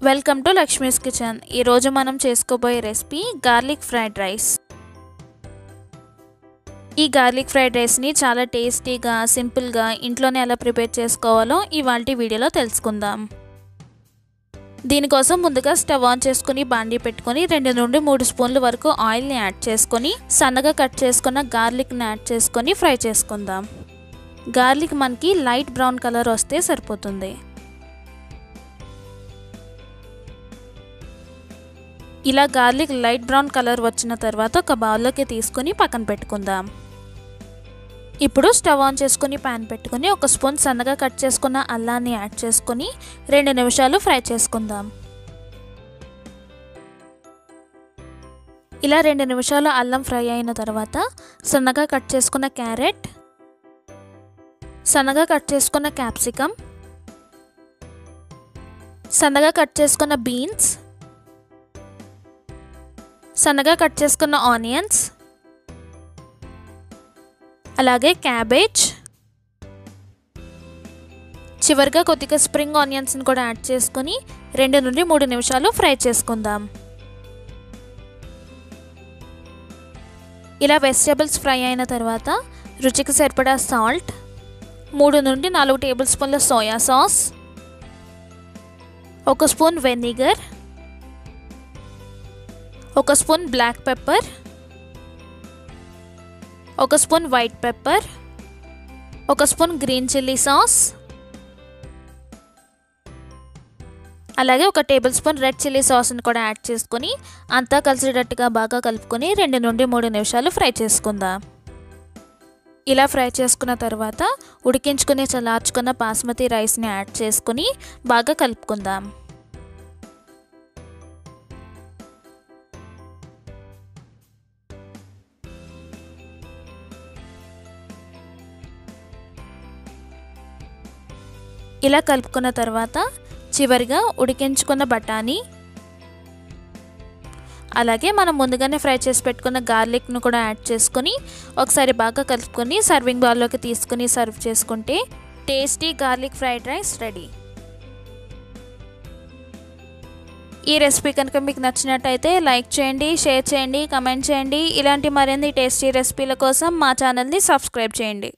welcome to Lakshmi's kitchen ఈరోజు మనం చేసుకోబోయే రెసిపీ గార్లిక్ ఫ్రైడ్ రైస్ ఈ గార్లిక్ ఫ్రైడ్ రైస్ని చాలా టేస్టీగా సింపుల్గా ఇంట్లోనే ఎలా ప్రిపేర్ చేసుకోవాలో ఇవాళ వీడియోలో తెలుసుకుందాం దీనికోసం ముందుగా స్టవ్ ఆన్ చేసుకుని బాండీ పెట్టుకొని రెండు నుండి మూడు స్పూన్ల వరకు ఆయిల్ని యాడ్ చేసుకొని సన్నగా కట్ చేసుకున్న గార్లిక్ని యాడ్ చేసుకొని ఫ్రై చేసుకుందాం గార్లిక్ మనకి లైట్ బ్రౌన్ కలర్ వస్తే సరిపోతుంది ఇలా గార్లిక్ లైట్ బ్రౌన్ కలర్ వచ్చిన తర్వాత ఒక బౌల్లోకి తీసుకొని పక్కన పెట్టుకుందాం ఇప్పుడు స్టవ్ ఆన్ చేసుకుని ప్యాన్ పెట్టుకుని ఒక స్పూన్ సన్నగా కట్ చేసుకున్న అల్లాన్ని యాడ్ చేసుకొని రెండు నిమిషాలు ఫ్రై చేసుకుందాం ఇలా రెండు నిమిషాలు అల్లం ఫ్రై అయిన తర్వాత సన్నగా కట్ చేసుకున్న క్యారెట్ సన్నగా కట్ చేసుకున్న క్యాప్సికమ్ సన్నగా కట్ చేసుకున్న బీన్స్ సన్నగా కట్ చేసుకున్న ఆనియన్స్ అలాగే క్యాబేజ్ చివరిగా కొద్దిగా స్ప్రింగ్ ఆనియన్స్ని కూడా యాడ్ చేసుకొని రెండు నుండి మూడు నిమిషాలు ఫ్రై చేసుకుందాం ఇలా వెజిటేబుల్స్ ఫ్రై అయిన తర్వాత రుచికి సరిపడా సాల్ట్ మూడు నుండి నాలుగు టేబుల్ స్పూన్ల సోయా సాస్ ఒక స్పూన్ వెనిగర్ ఒక స్పూన్ బ్లాక్ పెప్పర్ ఒక స్పూన్ వైట్ పెప్పర్ ఒక స్పూన్ గ్రీన్ చిల్లీ సాస్ అలాగే ఒక టేబుల్ స్పూన్ రెడ్ చిల్లీ సాస్ని కూడా యాడ్ చేసుకొని అంతా కలిసేటట్టుగా బాగా కలుపుకొని రెండు నుండి మూడు నిమిషాలు ఫ్రై చేసుకుందాం ఇలా ఫ్రై చేసుకున్న తర్వాత ఉడికించుకుని చల్లార్చుకున్న బాస్మతి రైస్ని యాడ్ చేసుకుని బాగా కలుపుకుందాం ఇలా కలుపుకున్న తర్వాత చివరిగా ఉడికించుకున్న బఠానీ అలాగే మనం ముందుగానే ఫ్రై చేసి పెట్టుకున్న గార్లిక్ను కూడా యాడ్ చేసుకొని ఒకసారి బాగా కలుపుకొని సర్వింగ్ బౌల్లోకి తీసుకుని సర్వ్ చేసుకుంటే tasty garlic fried rice ready ఈ రెసిపీ కనుక మీకు నచ్చినట్టయితే లైక్ చేయండి షేర్ చేయండి కమెంట్ చేయండి ఇలాంటి మరిన్ని టేస్టీ రెసిపీల కోసం మా ఛానల్ని సబ్స్క్రైబ్ చేయండి